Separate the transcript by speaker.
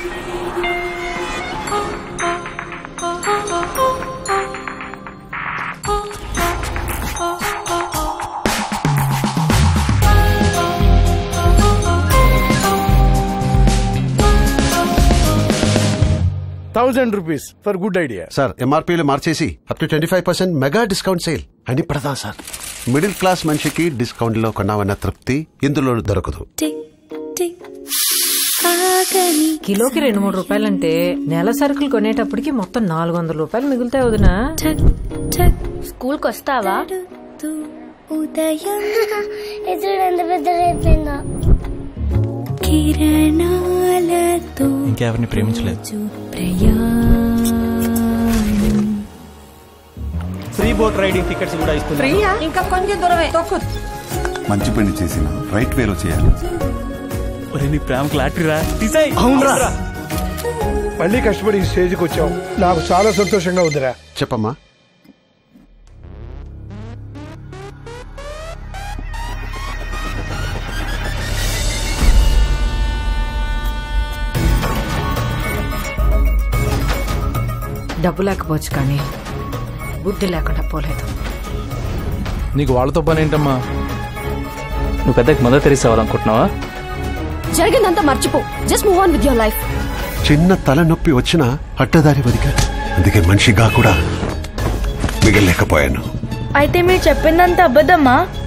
Speaker 1: thousand rupees for good idea
Speaker 2: sir ఎంఆర్పీలు మార్చేసి up to twenty five percent mega discount sale అని పడదాం sir middle class మనిషికి discount లో కొన్నామన్న తృప్తి ఇందులో దొరకదు
Speaker 3: కిలోకి రెండు మూడు రూపాయలంటే నెల సరుకులు కొనేటప్పటికి మొత్తం నాలుగు వందల రూపాయలు మిగులుతాయి వదినా
Speaker 4: స్కూల్ కి వస్తావా
Speaker 5: ఉదయం ఎదురు ఎంత పెద్ద అయిపోయిందా కిరణాలతో
Speaker 6: ఇంకెవరిని ప్రేమించలేదు ఫ్రీ బోట్ రైడింగ్ టికెట్స్ కూడా ఇస్తున్నారు
Speaker 3: ప్రియా ఇంకా కొంచెం దూరమే తొక్కు
Speaker 7: మంచి పని చేసిన రైట్ వేలో చేయాలి
Speaker 6: ఒరే నీ ప్రేమకు లాటరీ రా తీసాయి
Speaker 1: అవునరా మళ్ళీ కష్టపడి ఈ స్టేజ్కి వచ్చావు నాకు చాలా సంతోషంగా ఉందిరా
Speaker 2: చెప్పమ్మా
Speaker 3: డబ్బు లేకపోవచ్చు కానీ బుద్ధి లేకుండా పోలేదు
Speaker 8: నీకు వాళ్ళతో పని ఏంటమ్మా
Speaker 6: నువ్వు పెద్దకి మదర్ తెరిసి అవ్వాలనుకుంటున్నావా
Speaker 4: జరిగిందంతా మర్చిపో just move on with your life
Speaker 2: చిన్న తలనొప్పి వచ్చినా అడ్డదారి బతికా అందుకే మనిషిగా కూడా మిగలేకపోయాను
Speaker 5: అయితే మీరు చెప్పిందంత అబద్ధమా